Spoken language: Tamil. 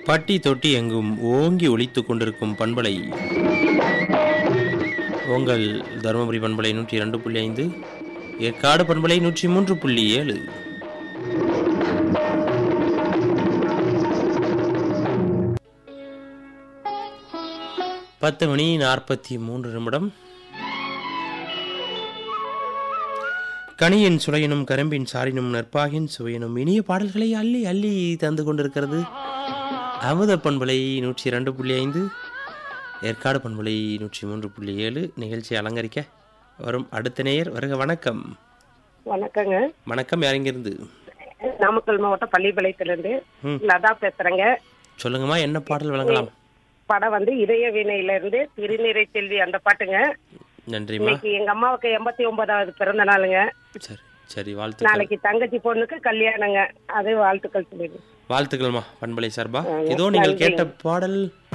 பட்டி தொட்டி எங்கும் ஓங்கி ஒலித்துக் கொண்டிருக்கும் பண்பலை உங்கள் தருமபுரி பண்பலை நூற்றி இரண்டு புள்ளி ஐந்து ஏற்காடு பண்பலை நூற்றி மூன்று புள்ளி ஏழு பத்து மணி நாற்பத்தி மூன்று நிமிடம் கனியின் சுளையினும் கரும்பின் சாரினும் நற்பாகின் சுவையினும் இனிய பாடல்களை அள்ளி அள்ளி தந்து கொண்டிருக்கிறது அமுத பண்பலை நூற்றி இரண்டு புள்ளி ஐந்து ஏற்காடு பண்பலை நூற்றி மூன்று புள்ளி ஏழு நிகழ்ச்சி அலங்கரிக்க வரும் அடுத்த நேயர் வருக வணக்கம் வணக்கங்க வணக்கம் யாரிங்கிருந்து நாமக்கல் மாவட்டம் பள்ளிப்பாளையத்திலிருந்து ம். லதா பேசுறேங்க சொல்லுங்கம்மா என்ன பாடல் வழங்கலாம் படம் வந்து இதய வீணையில இருந்து திருநிறை செல்வி அந்த பாட்டுங்க நன்றிம்மா இன்னைக்கு எங்க அம்மாவுக்கு எண்பத்தி ஒன்பதாவது பிறந்த நாளுங்க சரி சரி வாழ்த்துக்கள் நாளைக்கு தங்கச்சி பொண்ணுக்கு கல்யாணங்க அது வாழ்த்துக்கள் சொல்லிடுங்க வாழ்த்துக்கள்மா பண்பலை சார்பா ஆ, ஏதோ நீங்கள் நன்றிங்க. கேட்ட பாடல்